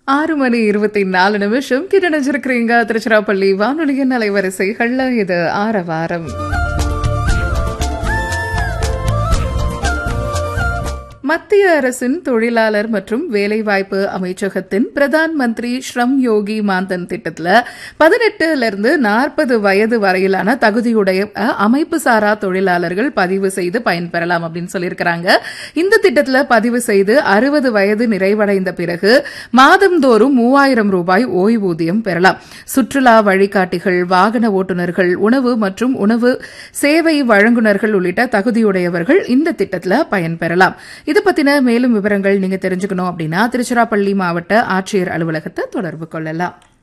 ஆறு மணி இருபத்தி நாலு நிமிஷம் கிட்ட நினைச்சிருக்கிறீங்க திருச்சிராப்பள்ளி வானொலியின் அலைவரிசைகள்ல இது ஆரவாரம் மத்திய அரசின் தொழிலாளர் மற்றும் வேலைவாய்ப்பு அமைச்சகத்தின் பிரதான் மந்திரி ஸ்ரம் யோகி மான்தன் திட்டத்தில் பதினெட்டுல இருந்து நாற்பது வயது வரையிலான தகுதியுடைய அஹ், அமைப்பு சாரா தொழிலாளர்கள் பதிவு செய்து பயன்பெறலாம் அப்படின்னு சொல்லியிருக்கிறாங்க இந்த திட்டத்தில் பதிவு செய்து அறுபது வயது நிறைவடைந்த பிறகு மாதந்தோறும் மூவாயிரம் ரூபாய் ஓய்வூதியம் பெறலாம் சுற்றுலா வழிகாட்டிகள் வாகன ஓட்டுநர்கள் உணவு மற்றும் உணவு சேவை வழங்குனர்கள் உள்ளிட்ட தகுதியுடையவர்கள் இந்த திட்டத்தில் பயன்பெறலாம் இது பத்தின மேலும் விவரங்கள் நீங்க தெரிஞ்சுக்கணும் அப்படின்னா திருச்சிராப்பள்ளி மாவட்ட ஆட்சியர் அலுவலகத்தை தொடர்பு கொள்ளலாம்